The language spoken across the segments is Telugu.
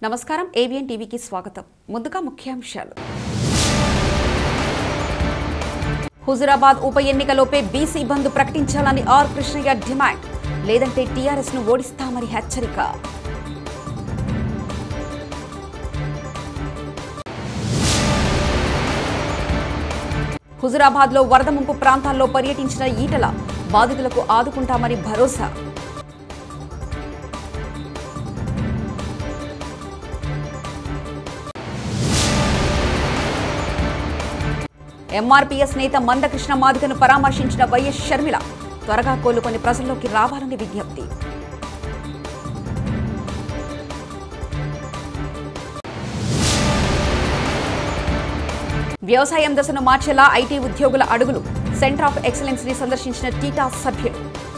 నమస్కారం ఏవిఎన్ టీవీకి స్వాగతం ముందుగా ముఖ్యాంశాలు హుజురాబాద్ ఉప ఎన్నికలోపే బీసీ బంద్ ప్రకటించాలని ఆర్ కృష్ణయ్య డిమాండ్ లేదంటే టీఆర్ఎస్ ను ఓడిస్తామని హెచ్చరిక హుజురాబాద్ లో వరద ముంపు ప్రాంతాల్లో పర్యటించిన ఈటల బాధితులకు ఆదుకుంటామని భరోసా ఎంఆర్పీఎస్ నేత మందకృష్ణ మాదిగను పరామర్శించిన వైఎస్ షర్మిల త్వరగా కోలుకొని ప్రజల్లోకి రావాలని విజ్ఞప్తి వ్యవసాయం దశను మార్చేలా ఐటీ ఉద్యోగుల అడుగులు సెంటర్ ఆఫ్ ఎక్సలెన్స్ ని సందర్శించిన టీటా సభ్యులు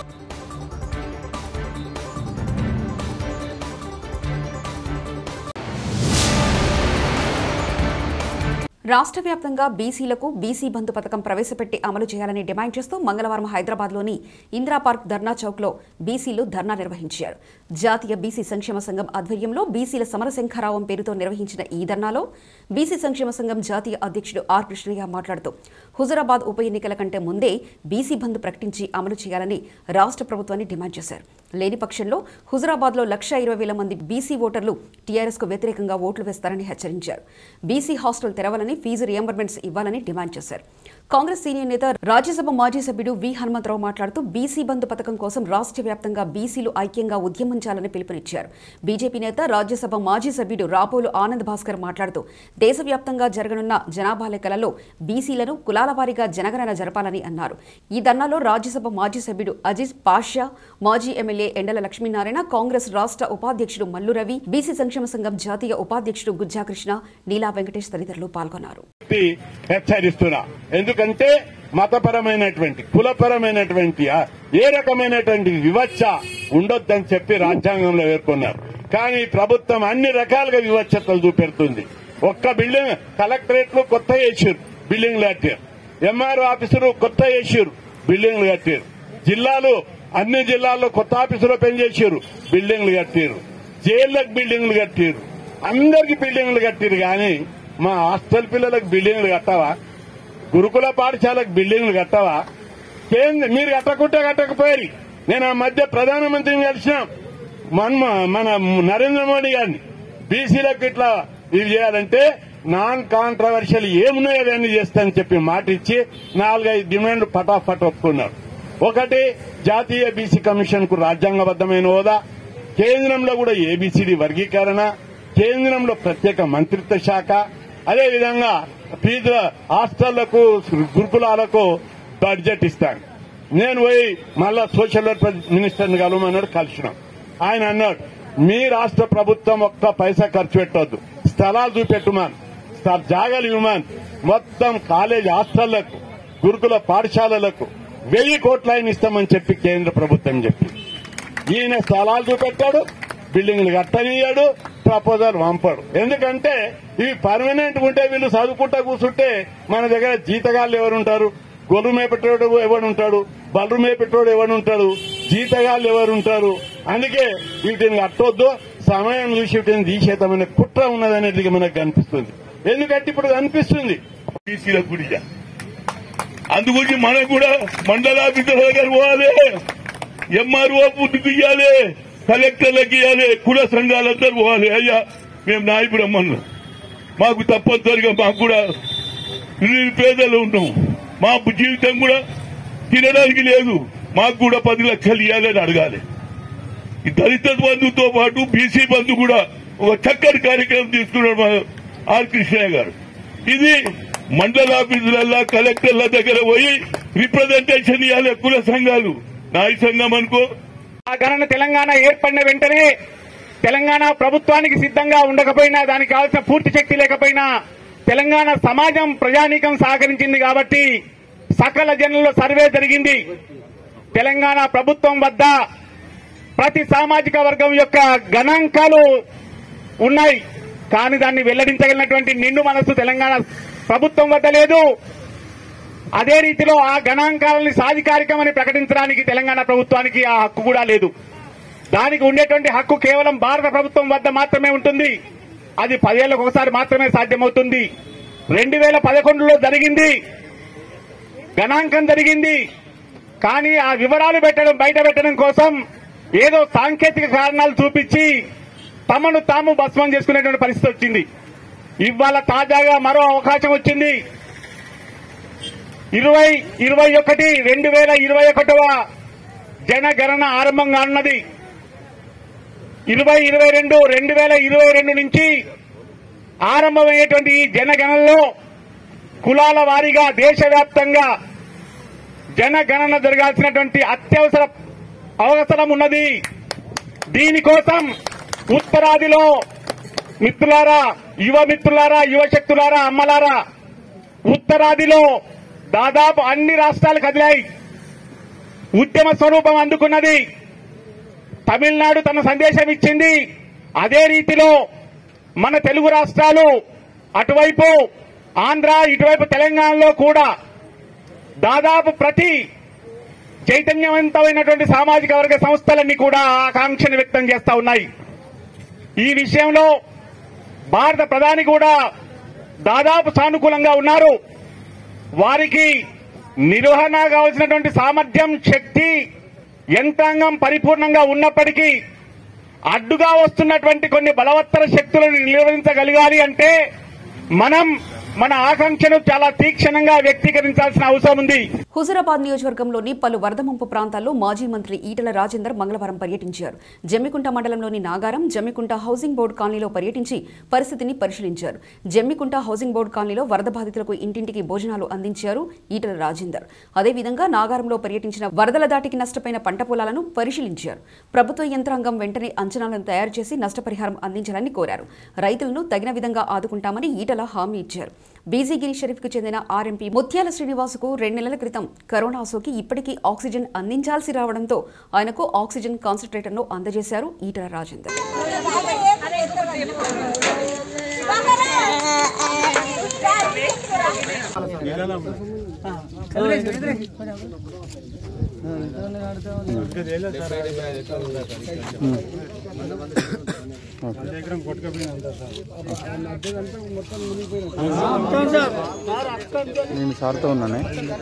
రాష్ట్ర వ్యాప్తంగా బీసీలకు బీసీ బంధు పథకం ప్రవేశపెట్టి అమలు చేయాలని డిమాండ్ చేస్తూ మంగళవారం హైదరాబాద్లోని ఇందిరా పార్క్ ధర్నా చౌక్లో బీసీలు ధర్నా నిర్వహించారు జాతీయ బీసీ సంక్షేమ సంఘం ఆధ్వర్యంలో బీసీల సమరశంఖరావం పేరుతో నిర్వహించిన ఈ ధర్నాలో బీసీ సంక్షేమ సంఘం జాతీయ అధ్యక్షుడు ఆర్ కృష్ణయ్య మాట్లాడుతూ హుజురాబాద్ ఉప ఎన్నికల కంటే ముందే బీసీ బంధు ప్రకటించి అమలు చేయాలని రాష్ట్ర ప్రభుత్వాన్ని డిమాండ్ చేశారు లేని పక్షంలో హుజురాబాద్లో లక్ష ఇరవై వేల మంది బీసీ ఓటర్లు టీఆర్ఎస్కు వ్యతిరేకంగా ఓట్లు వేస్తారని హెచ్చరించారు బీసీ హాస్టల్ తెరవాలని ఫీజు రియంబర్మెంట్స్ ఇవ్వాలని డిమాండ్ చేశారు కాంగ్రెస్ సీనియర్ నేత రాజ్యసభ మాజీ సభ్యుడు వి హనుమంతరావు మాట్లాడుతూ బీసీ బంధు పథకం కోసం రాష్ట్ర వ్యాప్తంగా బీసీలు ఐక్యంగా ఉద్యమించాలని పిలుపునిచ్చారు బీజేపీ నేత రాజ్యసభ మాజీ సభ్యుడు రాపోలు ఆనంద్ భాస్కర్ మాట్లాడుతూ దేశవ్యాప్తంగా జరగనున్న జనాభా లెక్కలలో బీసీలను కులాల వారీగా జనగణన జరపాలని అన్నారు ఈ ధర్నాలో రాజ్యసభ మాజీ సభ్యుడు అజీజ్ పాషా మాజీ ఎమ్మెల్యే ఎండల లక్ష్మీనారాయణ కాంగ్రెస్ రాష్ట్ర ఉపాధ్యక్షుడు మల్లు రవి బీసీ సంక్షేమ సంఘం జాతీయ ఉపాధ్యక్షుడు గుజ్జాకృష్ణ నీలా వెంకటేష్ తదితరులు పాల్గొన్నారు చెప్పి హెచ్చరిస్తున్నా ఎందుకంటే మతపరమైనటువంటి కులపరమైనటువంటి ఆ, ఏ రకమైనటువంటి వివక్ష ఉండొద్దని చెప్పి రాజ్యాంగంలో పేర్కొన్నారు కానీ ప్రభుత్వం అన్ని రకాలుగా వివక్షతలు చూపెడుతుంది ఒక్క బిల్డింగ్ కలెక్టరేట్లు కొత్త వేసారు బిల్డింగ్లు కట్టారు ఎంఆర్ఓ ఆఫీసరు కొత్త వేసారు బిల్డింగ్లు కట్టారు జిల్లాలు అన్ని జిల్లాల్లో కొత్త ఆఫీసులు పనిచేసారు బిల్డింగ్లు కట్టారు జైళ్ళకు బిల్డింగ్లు కట్టారు అందరికి బిల్డింగ్లు కట్టారు కానీ మా హాస్టల్ పిల్లలకు బిల్డింగ్లు కట్టవా గురుకుల పాఠశాలకు బిల్డింగ్లు కట్టవా కేంద్ర మీరు కట్టకుంటే కట్టకపోయారు నేను ఆ మధ్య ప్రధానమంత్రిని కలిసిన మన మన నరేంద్ర మోడీ గారిని బీసీలకు ఇట్లా ఇది చేయాలంటే నాన్ కాంట్రవర్షియల్ ఏమున్నాయో అవన్నీ చేస్తానని చెప్పి మాట ఇచ్చి నాలుగైదు డిమాండ్లు పటాఫట్ ఒప్పుకున్నారు ఒకటి జాతీయ బీసీ కమిషన్ కు రాజ్యాంగబద్దమైన హోదా కేంద్రంలో కూడా ఏబిసిడి వర్గీకరణ కేంద్రంలో ప్రత్యేక మంత్రిత్వ శాఖ అదేవిధంగా ఫీజు హాస్టళ్లకు గురుకులాలకు బడ్జెట్ ఇస్తాను నేను పోయి మళ్ళా సోషల్ వెల్ఫేర్ మినిస్టర్ని కలవమన్నాడు కలిసినాం ఆయన అన్నాడు మీ రాష్ట్ర ప్రభుత్వం ఒక్క పైసా ఖర్చు పెట్టొద్దు స్థలాలు చూపెట్టుమాను స్థ- జాగాలు ఇవ్వమాను మొత్తం కాలేజ్ హాస్టళ్లకు గురుకుల పాఠశాలలకు వెయ్యి కోట్ల ఆయన ఇస్తామని చెప్పి కేంద్ర ప్రభుత్వం చెప్పింది ఈయన స్థలాలు చూపెట్టాడు బిల్డింగ్లు కట్టనియ్యాడు ప్రపోజల్ పంపాడు ఎందుకంటే ఇవి పర్మనెంట్ ఉంటే వీళ్ళు చదువుకుంటా కూర్చుంటే మన దగ్గర జీతగాళ్ళు ఎవరుంటారు గొర్రె మేపెట్టోడు ఎవడుంటాడు బర్రు మేపెట్టోడు ఎవడుంటాడు జీతగాళ్ళు ఎవరుంటారు అందుకే వీటిని కట్టొద్దు సమయం చూసి వీటిని తీసేద్దామనే కుట్ర ఉన్నదనేది మనకు కనిపిస్తుంది ఎందుకంటే ఇప్పుడు కనిపిస్తుంది బీసీల గుడిగా అందుగురించి మనం కూడా మండల ఆఫీసర్ దగ్గర పోవాలి ఎంఆర్ఓ ముందుకు ఇవ్వాలి కలెక్టర్లకు ఇవ్వాలి కుల సంఘాలందరూ పోవాలి అయ్యా మేము నాయకుడు అమ్మన్నాం మాకు తప్పనిసరిగా మాకు కూడా పేదలు ఉన్నాం మా జీవితం కూడా తినడానికి లేదు మాకు కూడా పది లక్షలు ఇవ్వాలని అడగాలి ఈ దళిత బంధుతో పాటు బీసీ బంధు కూడా ఒక చక్కటి కార్యక్రమం తీసుకున్నాడు మా ఆర్ కృష్ణయ్య గారు ఇది మండల ఆఫీసులల్లా కలెక్టర్ల దగ్గర పోయి రిప్రజెంటేషన్ ఇవ్వాలి కుల సంఘాలు నాయ సంఘం అనుకో ఆ గణన తెలంగాణ ఏర్పడిన వెంటనే తెలంగాణ ప్రభుత్వానికి సిద్ధంగా ఉండకపోయినా దానికి కావాల్సిన పూర్తి శక్తి లేకపోయినా తెలంగాణ సమాజం ప్రజానీకం సహకరించింది కాబట్టి సకల జనుల సర్వే జరిగింది తెలంగాణ ప్రభుత్వం వద్ద ప్రతి సామాజిక వర్గం యొక్క గణాంకాలు ఉన్నాయి కానీ దాన్ని వెల్లడించగలిగినటువంటి నిండు మనస్సు తెలంగాణ ప్రభుత్వం వద్ద లేదు అదే రీతిలో ఆ గణాంకాలని సాధికారికమని ప్రకటించడానికి తెలంగాణ ప్రభుత్వానికి ఆ హక్కు కూడా లేదు దానికి ఉండేటువంటి హక్కు కేవలం భారత ప్రభుత్వం వద్ద మాత్రమే ఉంటుంది అది పదేళ్లకు ఒకసారి మాత్రమే సాధ్యమవుతుంది రెండు వేల పదకొండులో జరిగింది గణాంకం జరిగింది కానీ ఆ వివరాలు పెట్టడం బయట పెట్టడం కోసం ఏదో సాంకేతిక కారణాలు చూపించి తమను తాము భస్మం చేసుకునేటువంటి పరిస్థితి వచ్చింది ఇవాళ తాజాగా మరో అవకాశం వచ్చింది ఇరవై ఇరవై ఒకటి రెండు వేల ఇరవై ఒకటవ జనగణన ఆరంభం కానున్నది ఇరవై ఇరవై రెండు రెండు వేల ఇరవై రెండు నుంచి ఆరంభమయ్యేటువంటి ఈ జనగణనలో కులాల వారీగా దేశవ్యాప్తంగా జనగణన జరగాల్సినటువంటి అత్యవసర అవసరం ఉన్నది దీనికోసం ఉత్తరాదిలో మిత్రులారా యువ మిత్రులారా యువశక్తులారా అమ్మలారా ఉత్తరాదిలో దాదాపు అన్ని రాష్ట్రాలు కదిలాయి ఉద్యమ స్వరూపం అందుకున్నది తమిళనాడు తన సందేశం ఇచ్చింది అదే రీతిలో మన తెలుగు రాష్ట్రాలు అటువైపు ఆంధ్ర ఇటువైపు తెలంగాణలో కూడా దాదాపు ప్రతి చైతన్యవంతమైనటువంటి సామాజిక వర్గ సంస్థలన్నీ కూడా ఆకాంక్షను వ్యక్తం చేస్తా ఉన్నాయి ఈ విషయంలో భారత ప్రధాని కూడా దాదాపు సానుకూలంగా ఉన్నారు వారికి నిర్వహణ కావాల్సినటువంటి సామర్థ్యం శక్తి యంత్రాంగం పరిపూర్ణంగా ఉన్నప్పటికీ అడ్డుగా వస్తున్నటువంటి కొన్ని బలవత్తర శక్తులను నిర్వహించగలగాలి అంటే మనం మన ఆకాంక్షను చాలా తీక్షణంగా వ్యక్తీకరించాల్సిన అవసరం ఉంది హుజురాబాద్ నియోజకవర్గంలోని పలు వరద ముంపు ప్రాంతాల్లో మాజీ మంత్రి ఈటల రాజేందర్ మంగళవారం పర్యటించారు జమ్మికుంట మండలంలోని నాగారం జమ్మికుంట హౌసింగ్ బోర్డు కాలనీలో పర్యటించి పరిస్థితిని పరిశీలించారు జమ్మికుంట హౌసింగ్ బోర్డు కాలనీలో వరద బాధితులకు ఇంటింటికి భోజనాలు అందించారు ఈటల రాజేందర్ అదేవిధంగా నాగారంలో పర్యటించిన వరదల దాటికి నష్టపోయిన పంట పొలాలను పరిశీలించారు ప్రభుత్వ యంత్రాంగం వెంటనే అంచనాలను తయారు చేసి నష్టపరిహారం అందించాలని కోరారు రైతులను తగిన విధంగా ఆదుకుంటామని ఈటల హామీ ఇచ్చారు బీజీగిరి షరీఫ్కు చెందిన ఆర్ఎంపీ ముత్యాల శ్రీనివాసుకు రెండు నెలల క్రితం కరోనా సోకి ఇప్పటికీ ఆక్సిజన్ అందించాల్సి రావడంతో ఆయనకు ఆక్సిజన్ కాన్సన్ట్రేటర్ను అందజేశారు ఈటల రాజేందర్ నేను సార్తో ఉన్నానే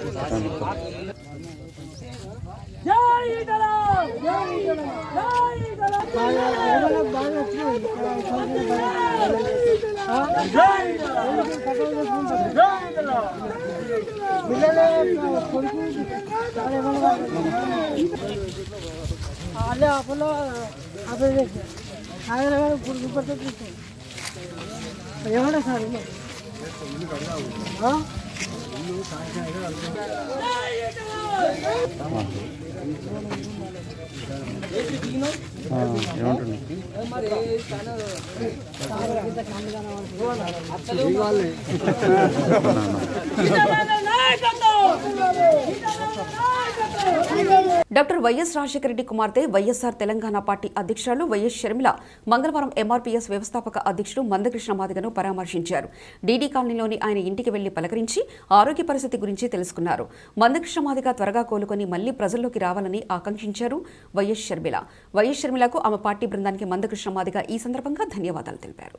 అಲ್ಲೇ ಅಪೋಲೋ ಅದೇ ఆయన గుర్తుపట్టు ఏమన్నా సార్ ఆ? ఏమంటున్నా డాక్టర్ వైఎస్ రాజశేఖర రెడ్డి కుమార్తె వైఎస్ఆర్ తెలంగాణ పార్టీ అధ్యక్షురాలు వైఎస్ షర్మిల మంగళవారం ఎంఆర్పీఎస్ వ్యవస్థాపక అధ్యక్షుడు మందకృష్ణ మాదిగను పరామర్శించారు డీడీ కాలనీలోని ఆయన ఇంటికి వెళ్లి పలకరించి ఆరోగ్య పరిస్థితి గురించి తెలుసుకున్నారు మందకృష్ణ మాదిగ త్వరగా కోలుకొని మళ్లీ ప్రజల్లోకి రావాలని ఆకాంక్షించారు వైఎస్ షర్మిల వైఎస్ షర్మిలకు ఆమె పార్టీ బృందానికి మందకృష్ణ మాదిగ ఈ సందర్భంగా ధన్యవాదాలు తెలిపారు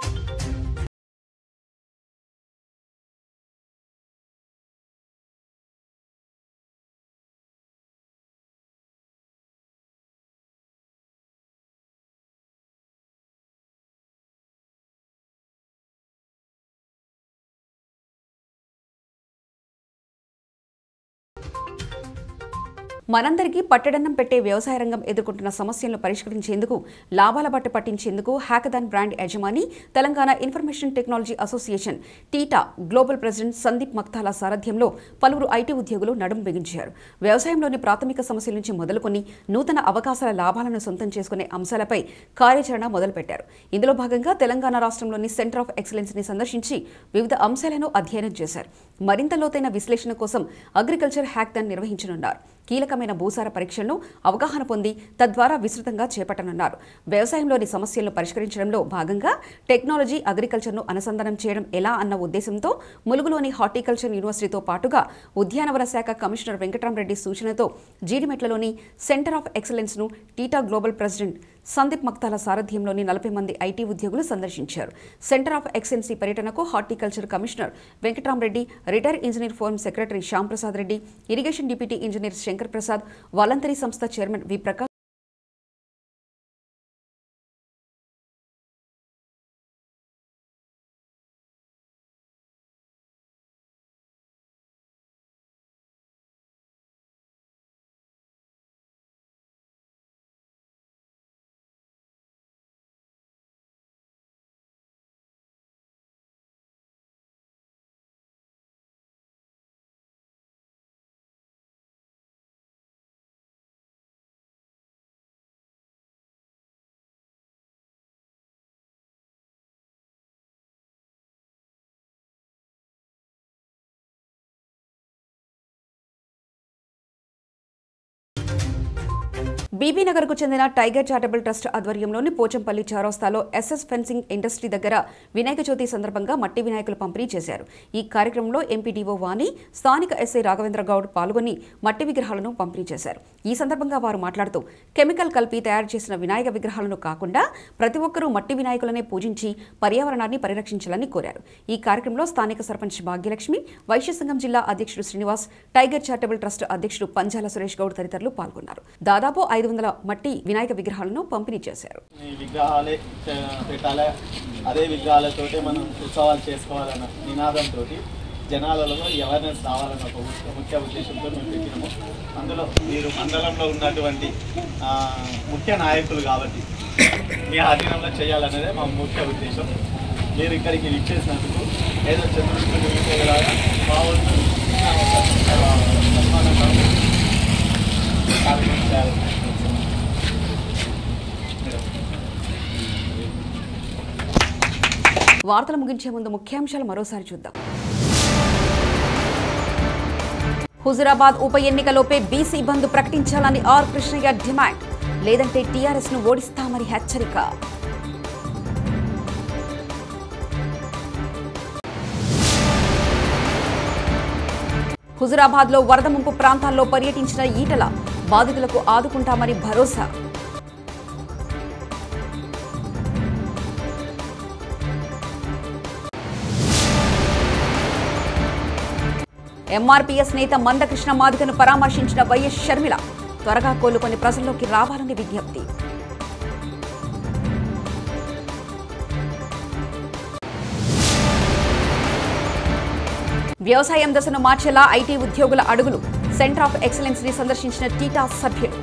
మనందరికీ పట్టడన్నం పెట్టే వ్యవసాయ రంగం ఎదుర్కొంటున్న సమస్యలను పరిష్కరించేందుకు లాభాల బట్ట పట్టించేందుకు హ్యాకథాన్ బ్రాండ్ యజమాని Telangana information technology association TITA global president Sandeep Makthala సారథ్యంలో పలువురు ఐటీ ఉద్యోగులు నడుం బిగించారు వ్యవసాయంలోని ప్రాథమిక సమస్యల నుంచి మొదలుకొని నూతన అవకాశాల లాభాలను సొంతం చేసుకునే అంశాలపై కార్యాచరణ మొదలుపెట్టారు ఇందులో భాగంగా తెలంగాణ రాష్ట్రంలోని సెంటర్ ఆఫ్ ఎక్సలెన్స్ ని సందర్శించి వివిధ అంశాలను అధ్యయనం చేశారు మరింత లోతైన విశ్లేషణ కోసం అగ్రికల్చర్ హ్యాక్థాన్ నిర్వహించనున్నారు కీలకమైన భూసార పరీక్షలను అవగాహన పొంది తద్వారా విస్తృతంగా చేపట్టనున్నారు వ్యవసాయంలోని సమస్యలను పరిష్కరించడంలో భాగంగా టెక్నాలజీ అగ్రికల్చర్ను అనుసంధానం చేయడం ఎలా అన్న ఉద్దేశంతో ములుగులోని హార్టికల్చర్ యూనివర్సిటీతో పాటుగా ఉద్యానవన శాఖ కమిషనర్ వెంకట్రామరెడ్డి సూచనతో జీడిమెట్లలోని సెంటర్ ఆఫ్ ఎక్సలెన్స్ ను TITA global president Sandeep Makthala సారథ్యంలోని నలభై మంది ఐటీ ఉద్యోగులు సందర్శించారు సెంటర్ ఆఫ్ ఎక్సలెన్సీ పర్యటనకు horticulture commissioner Venkatramareddy retire engineer forum secretary Shyam Prasad Reddy irrigation deputy engineer Shankar Prasad voluntary సంస్థ chairman V Prakash BB Nagar కు చెందిన టైగర్ చారిటబుల్ ట్రస్ట్ ఆధ్వర్యంలోని పోచంపల్లి చౌరస్తాలో ఎస్ఎస్ ఫెన్సింగ్ ఇండస్ట్రీ దగ్గర వినాయక చవితి సందర్భంగా మట్టి వినాయకులు పంపిణీ చేశారు ఈ కార్యక్రమంలో ఎంపీడీఓ వాణి స్థానిక ఎస్ఐ రాఘవేంద్ర గౌడ్ పాల్గొని మట్టి విగ్రహాలను పంపిణీ చేశారు ఈ సందర్భంగా వారు మాట్లాడుతూ కెమికల్ కలిపి తయారు చేసిన వినాయక విగ్రహాలను కాకుండా ప్రతి ఒక్కరూ మట్టి వినాయకులనే పూజించి పర్యావరణాన్ని పరిరక్షించాలని కోరారు ఈ కార్యక్రమంలో స్థానిక సర్పంచ్ భాగ్యలక్ష్మి వైశ్య సంఘం జిల్లా అధ్యక్షుడు శ్రీనివాస్ టైగర్ చారిటబుల్ ట్రస్ట్ అధ్యక్షుడు పంజాల సురేష్ గౌడ్ తదితరులు పాల్గొన్నారు దాదాపు ఐదు వందల మట్టి వినాయక విగ్రహాలను పంపిణీ చేశారు ఈ విగ్రహాలే చే- పెట్టాలి అదే విగ్రహాలతోటే మనం ఉత్సవాలు చేసుకోవాలన్న నినాదంతో జనాలలో అవేర్నెస్ రావాలన్న ఒక ముఖ్య- ముఖ్య ఉద్దేశంతో మేము పెట్టినాము అందులో మీరు మండలంలో ఉన్నటువంటి ఆ, ముఖ్య నాయకులు కాబట్టి మీ ఆధీనంలో చేయాలనేదే మా ముఖ్య ఉద్దేశం మీరు ఇక్కడికి విచ్చేసినందుకు ఏదో చంద్రుడికి వెళ్ళాలి మా వంతు చిన్న ఒక, ఆ, సన్మానంగా కార్యక్రమం చేయాలని వార్తలు ముగించే ముందు ముఖ్యాంశాలు మరోసారి చూద్దాం హుజురాబాద్ ఉప ఎన్నికలోపే బీసీ బంద్ ప్రకటించాలని ఆర్ కృష్ణయ్య డిమాండ్ లేదంటే టీఆర్ఎస్ ను ఓడిస్తామని హెచ్చరిక హుజురాబాద్ లో వరద ముంపు ప్రాంతాల్లో పర్యటించిన ఈటల బాధితులకు ఆదుకుంటామని భరోసా ఎంఆర్పీఎస్ నేత మందకృష్ణ మాదిగను పరామర్శించిన వైఎస్ షర్మిల త్వరగా కోలుకొని ప్రజల్లోకి రావాలని విజ్ఞప్తి వ్యవసాయం దశను మార్చేలా ఐటీ ఉద్యోగుల అడుగులు సెంటర్ ఆఫ్ ఎక్సలెన్స్ ని సందర్శించిన టీటా సభ్యులు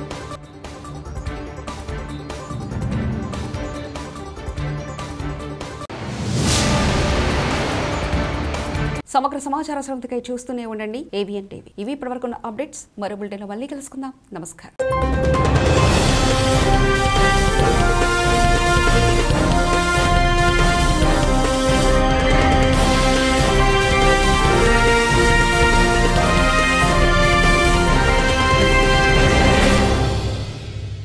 సమగ్ర సమాచార శ్రవంతికై చూస్తూనే ఉండండి ఏవిఎన్ టీవీ ఇవి ఇప్పటివరకు ఉన్న అప్డేట్స్ మరో బులెటిన్లో మళ్ళీ కలుసుకుందాం నమస్కారం